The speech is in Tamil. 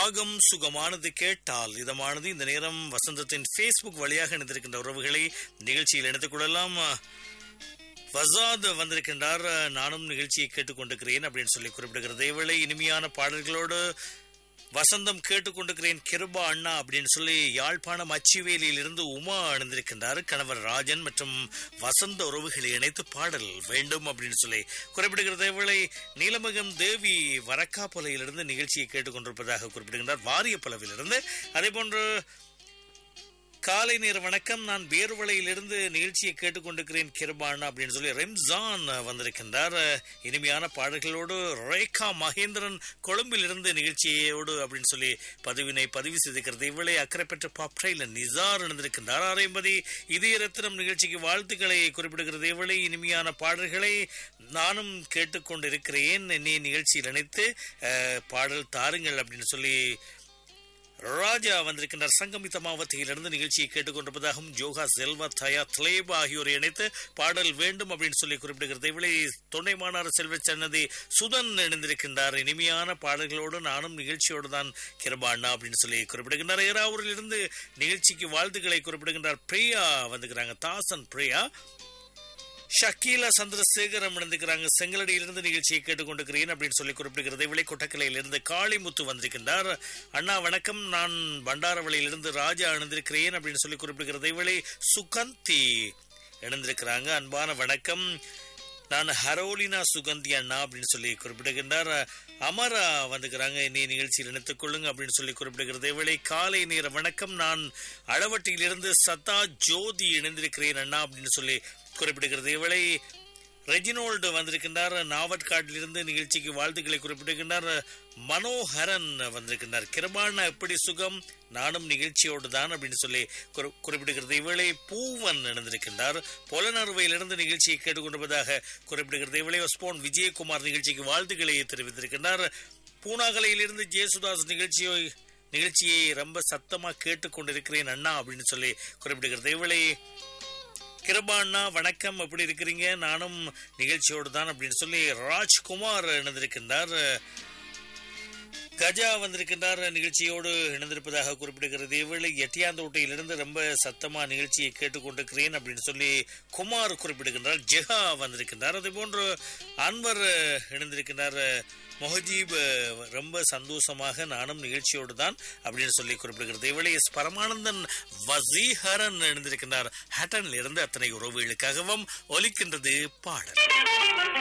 ராகம் சுகமானது கேட்டால் இதமானது இந்த நேரம் வசந்தத்தின் ஃபேஸ்புக் வழியாக இணைந்திருக்கின்ற உறவுகளை நிகழ்ச்சியில் இணைத்துக் கொள்ளலாம் வசாத் வந்திருக்கின்றார் நானும் நிகழ்ச்சியை கேட்டுக்கொண்டிருக்கிறேன் அப்படின்னு சொல்லி குறிப்பிடுகிறது இவளை இனிமையான பாடல்களோடு வசந்தம் கேட்டுக்கொண்டிருக்கிறேன் கிருபா அண்ணா அப்படின்னு சொல்லி யாழ்ப்பாணம் அச்சுவேலியில் இருந்து உமா அணிந்திருக்கின்றார் கணவர் ராஜன் மற்றும் வசந்த உறவுகளை இணைத்து பாடல் வேண்டும் அப்படின்னு சொல்லி குறிப்பிடுகிறது இவளை நீலமகம் தேவி வரக்காப்பலையிலிருந்து நிகழ்ச்சியை கேட்டுக்கொண்டிருப்பதாக குறிப்பிடுகின்றார் வாரியப்பலவிலிருந்து அதே போன்று காலை நேர வணக்கம் நான் வேர்வலையிலிருந்து நிகழ்ச்சியை கேட்டுக்கொண்டிருக்கிறேன் கிருபான் அப்படின்னு சொல்லி ரெம்ஜான் வந்திருக்கின்றார் இனிமையான பாடல்களோடு ரேகா மகேந்திரன் கொழும்பிலிருந்து நிகழ்ச்சியோடு அப்படின்னு சொல்லி பதிவினை பதிவு செய்திருக்கிறது இவளை அக்கறை பெற்ற பாப்டைல நிசார் இணைந்திருக்கின்றார் அரைம்பதி இதய ரத்னம் நிகழ்ச்சிக்கு வாழ்த்துக்களை குறிப்பிடுகிறது இவளை இனிமையான பாடல்களை நானும் கேட்டுக்கொண்டிருக்கிறேன் நீ நிகழ்ச்சியில் இணைத்து பாடல் தாருங்கள் அப்படின்னு சொல்லி ராஜா வந்திருக்கின்றார் சங்கமித்த மாவட்டத்திலிருந்து நிகழ்ச்சியை கேட்டுக்கொண்டிருப்பதாகவும் ஜோகா செல்வா தயா திலேபா ஆகியோரை இணைத்து பாடல் வேண்டும் அப்படின்னு சொல்லி குறிப்பிடுகிறது இவளை தொண்டை மாநாடு செல்வ சன்னதி சுதன் இணைந்திருக்கின்றார் இனிமையான பாடல்களோடு நானும் நிகழ்ச்சியோடு தான் கிருபாண்ணா அப்படின்னு சொல்லி குறிப்பிடுகின்றார் ஏராவூரில் இருந்து நிகழ்ச்சிக்கு வாழ்த்துக்களை குறிப்பிடுகின்றார் பிரியா வந்துக்கிறாங்க தாசன் பிரியா ஷக்கீலா சந்திரசேகரம் இணைந்துக்கிறாங்க செங்கலடியிலிருந்து நிகழ்ச்சியை கேட்டுக்கொண்டிருக்கிறேன் அப்படின்னு சொல்லி குறிப்பிடுகிறது விளை கொட்டக்கலையிலிருந்து காளிமுத்து வந்திருக்கின்றார் அண்ணா வணக்கம் நான் பண்டாரவளையிலிருந்து ராஜா இணைந்திருக்கிறேன் அப்படின்னு சொல்லி குறிப்பிடுகிறது இவளை சுகந்தி இணைந்திருக்கிறாங்க அன்பான வணக்கம் நான் ஹரோலினா சுகந்தி அண்ணா அப்படின்னு சொல்லி குறிப்பிடுகின்றார் அமரா வந்துக்கிறாங்க நீ நிகழ்ச்சியில் இணைத்துக் கொள்ளுங்க அப்படின்னு சொல்லி குறிப்பிடுகிறது இவளை காலை நேர வணக்கம் நான் அளவட்டியிலிருந்து சத்தா ஜோதி இணைந்திருக்கிறேன் அண்ணா அப்படின்னு சொல்லி குறிப்பிடுகிறது இவளை ரெஜினோல்டு வந்திருக்கின்றார் நாவட்காட்டிலிருந்து நிகழ்ச்சிக்கு வாழ்த்துக்களை குறிப்பிடுகின்றார் மனோகரன் வந்திருக்கின்றார் கிருபான எப்படி சுகம் நானும் நிகழ்ச்சியோடு தான் அப்படின்னு சொல்லி குறிப்பிடுகிறது இவளை பூவன் இணைந்திருக்கின்றார் புலனறுவையிலிருந்து நிகழ்ச்சியை கேட்டுக்கொண்டிருப்பதாக குறிப்பிடுகிறது இவளை ஸ்போன் விஜயகுமார் நிகழ்ச்சிக்கு வாழ்த்துக்களை தெரிவித்திருக்கின்றார் பூனாகலையிலிருந்து ஜேசுதாஸ் நிகழ்ச்சியை நிகழ்ச்சியை ரொம்ப சத்தமா கேட்டுக்கொண்டிருக்கிறேன் அண்ணா அப்படின்னு சொல்லி குறிப்பிடுகிறது இவளை கிருபாண்ணா வணக்கம் எப்படி இருக்கிறீங்க நானும் நிகழ்ச்சியோடு தான் அப்படின்னு சொல்லி ராஜ்குமார் இணைந்திருக்கின்றார் கஜா வந்திருக்கின்றார் நிகழ்ச்சியோடு இணைந்திருப்பதாக குறிப்பிடுகிறது இவளை எட்டியாந்தோட்டையிலிருந்து ரொம்ப சத்தமா நிகழ்ச்சியை கேட்டுக்கொண்டிருக்கிறேன் அப்படின்னு சொல்லி குமார் குறிப்பிடுகின்றார் ஜெஹா வந்திருக்கின்றார் அதே போன்று அன்வர் இணைந்திருக்கின்றார் மொஹஜீப் ரொம்ப சந்தோஷமாக நானும் நிகழ்ச்சியோடு தான் அப்படின்னு சொல்லி குறிப்பிடுகிறது இவளை எஸ் பரமானந்தன் வசீஹரன் இணைந்திருக்கின்றார் ஹேட்டன்ல இருந்து அத்தனை உறவுகளுக்காகவும் ஒலிக்கின்றது பாடல்